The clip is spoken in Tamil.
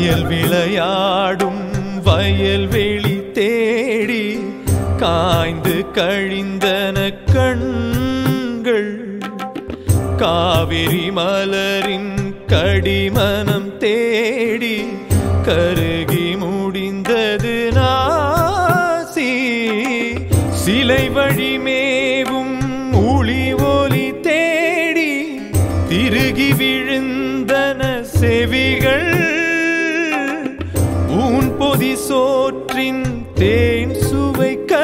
முயல் விளையாடும் வயல்வெளி தேடி காய்ந்து கழிந்தன கண்கள் காவிரி மலரின் கடிமனம் தேடி கருகி முடிந்தது நாசி சிலை வழி மேவும் ஒளி ஒலி தேடி திருகி விழுந்தன செவிகள் ஊன் பொதி சோற்றின் தேன் சுவை க